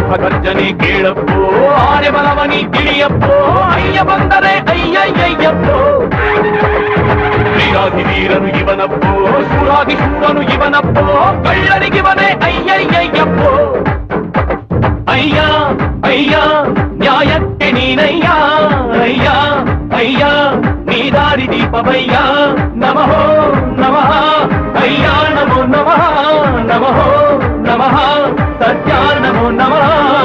ಸಿಂಹ ಗರ್ಜನೆ ಕೇಳಪ್ಪೋ ಆನೆ ಬಲವನಿ ತಿಳಿಯಪ್ಪೋ ಅಯ್ಯ ಬಂದರೆ ಅಯ್ಯಯ್ಯಯ್ಯಪ್ಪೋ ವೀರಾಧಿ ವೀರನು ಇವನಪ್ಪೋ ಶೂರಾಧಿ ಶೂರನು ಇವನಪ್ಪೋ ಕಳ್ಳರಿಗಿವನೇ ಅಯ್ಯಯ್ಯಯ್ಯಪ್ಪೋ ಅಯ್ಯ ಅಯ್ಯ ನ್ಯಾಯಕ್ಕೆ ನೀನಯ್ಯ ಅಯ್ಯ ಅಯ್ಯ ನೀ ದಾರಿ ದೀಪವಯ್ಯ ನಮಃ ನಮಃ ಅಯ್ಯ ನಮೋ ನಮಃ ನಮಃ ನಮಃ ಸತ್ಯ ನಮೋ ನಮಃ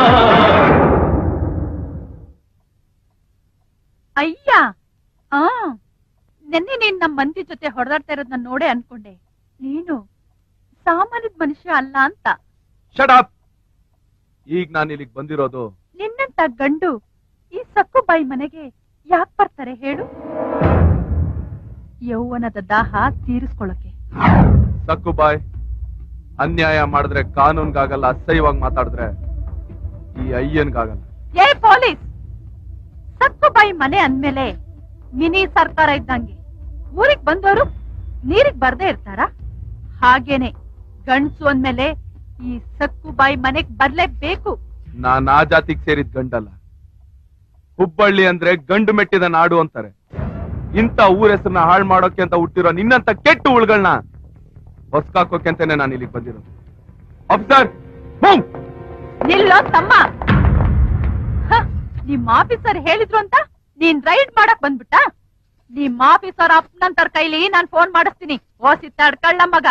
ಅಯ್ಯ ಆ ನೆನ್ನೆ ನೀನ್ ನಮ್ ಮಂದಿ ಜೊತೆ ಹೊಡೆದಾಡ್ತಾ ಇರೋದನ್ನ ನೋಡೇ ಅನ್ಕೊಂಡೆ ನೀನು ಸಾಮಾನ್ಯದ ಮನುಷ್ಯ ಅಲ್ಲ ಅಂತ ಶಡಪ್ ಈಗ ನಾನು ಇಲ್ಲಿಗೆ ಬಂದಿರೋದು ನಿನ್ನಂತ ಗಂಡು ಈ ಸಕ್ಕು ಬಾಯಿ ಮನೆಗೆ ಯಾಕ್ ಬರ್ತಾರೆ ಹೇಳು ಯೌವನದ ದಾಹ ತೀರಿಸ್ಕೊಳಕ್ಕೆ ಸಕ್ಕುಬಾಯ್ ಅನ್ಯಾಯ ಮಾಡಿದ್ರೆ ಕಾನೂನ್ಗಾಗಲ್ಲ ಅಸಹ್ಯವಾಗಿ ಮಾತಾಡಿದ್ರೆ ಈ ಅಯ್ಯನ್ಗಾಗಲ್ಲ ಏ ಪೊಲೀಸ್ ಸಕ್ಕು ಬಾಯಿ ಮನೆ ಅಂದ್ಮೇಲೆ ಮಿನಿ ಸರ್ಕಾರ ಇದ್ದಂಗೆ ಊರಿಗ್ ಬಂದವರು ನೀರಿಗ್ ಬರ್ದೇ ಇರ್ತಾರ ಹಾಗೇನೆ ಗಂಡ್ಸು ಅಂದ್ಮೇಲೆ ಈ ಸಕ್ಕು ಬಾಯಿ ಮನೆಗ್ ಬರ್ಲೇಬೇಕು ನಾನ್ ಆ ಜಾತಿಗೆ ಸೇರಿದ ಗಂಡಲ್ಲ ಹುಬ್ಬಳ್ಳಿ ಅಂದ್ರೆ ಗಂಡು ಮೆಟ್ಟಿದ ನಾಡು ಅಂತಾರೆ ಇಂಥ ಊರ ಹೆಸರನ್ನ ಹಾಳು ಮಾಡೋಕೆ ಅಂತ ಹುಟ್ಟಿರೋ ನಿನ್ನಂತ ಕೆಟ್ಟ ಉಳ್ಗಳನ್ನ ಹೊಸ್ಕಾಕೋಕೆ ಅಂತಾನೆ ನಾನು ಇಲ್ಲಿಗೆ ಬಂದಿರೋದು ಅಫ್ಸರ್ ಮೂವ್ ನಿಲ್ಲೋ ತಮ್ಮ ಹ, ನಿಮ್ ಆಫೀಸರ್ ಹೇಳಿದ್ರು ಅಂತ ನೀನ್ ರೈಡ್ ಮಾಡಕ್ ಬಂದ್ಬಿಟ್ಟ ನಿಮ್ ಆಫೀಸರ್ ಅಪ್ಪನಂತರ ಕೈಲಿ ನಾನ್ ಫೋನ್ ಮಾಡಿಸ್ತೀನಿ ಓ ಸಿತ್ತಾಡ್ಕಳ್ಳ ಮಗ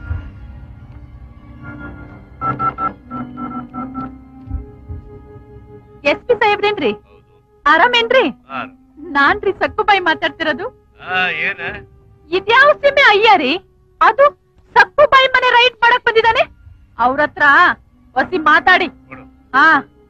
ಎಸ್ ಪಿ ಸಾಹೇಬ್ರೇನ್ರಿ ಆರಾಮೇನ್ರಿ ನಾನ್ರಿ ಸಕ್ಕುಬಾಯಿ ಮಾತಾಡ್ತಿರೋದು ಇದ್ಯಾವ ಸೀಮೆ ಅಯ್ಯ ರೀ ಅದು ಸಕ್ಕುಬಾಯಿ ಮನೆ ರೈಡ್ ಮಾಡಕ್ ಬಂದಿದ್ದಾನೆ ಅವ್ರ ಹತ್ರ ಒಸಿ ಮಾತಾಡಿ ಹಾ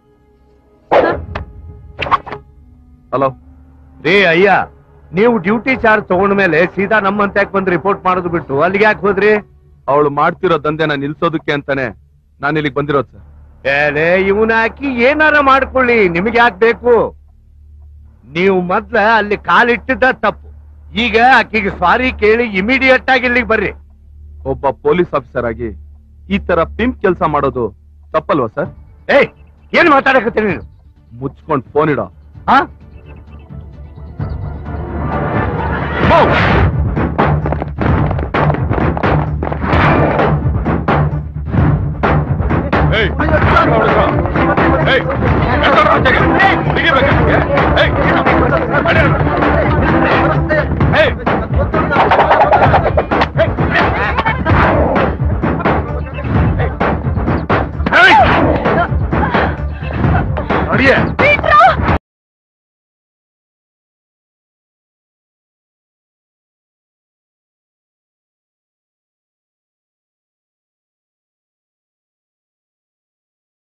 ಹಲೋ ರೇ ಅಯ್ಯ ನೀವು ಡ್ಯೂಟಿ ಚಾರ್ಜ್ ತಗೊಂಡ ಮೇಲೆ ಸೀದಾ ನಮ್ಮಂತ ಯಾಕೆ ಬಂದು ರಿಪೋರ್ಟ್ ಮಾಡೋದು ಬಿಟ್ಟು ಅಲ್ಲಿಗೆ ಯಾಕೆ ಹೋದ್ರಿ ಅವಳು ಮಾಡ್ತಿರೋ ದಂಧೆನ ನಿಲ್ಸೋದಕ್ಕೆ ಅಂತಾನೆ ನಾನು ಇಲ್ಲಿಗೆ ಬಂದಿರೋದು ಸರ್ ಏಲೇ ಇವನ ಹಾಕಿ ಏನಾರ ಮಾಡ್ಕೊಳ್ಳಿ ನಿಮ್ಗೆ ಯಾಕೆ ಬೇಕು ನೀವು ಮೊದ್ಲ ಅಲ್ಲಿ ಕಾಲಿಟ್ಟಿದ್ದ ತಪ್ಪು ಈಗ ಆಕಿಗೆ ಸಾರಿ ಕೇಳಿ ಇಮಿಡಿಯೇಟ್ ಆಗಿ ಇಲ್ಲಿಗೆ ಬರ್ರಿ ಒಬ್ಬ ಪೊಲೀಸ್ ಆಫೀಸರ್ ಆಗಿ ಈ ತರ ಪಿಂಪ್ ಕೆಲಸ ಮಾಡೋದು ತಪ್ಪಲ್ವಾ ಸರ್ ಏಯ್ ಏನ್ ಮಾತಾಡಕತ್ತೀನಿ ನೀನು ಮುಚ್ಕೊಂಡ್ ಫೋನ್ ಇಡೋ ಹಾ? ಹೋಗ್.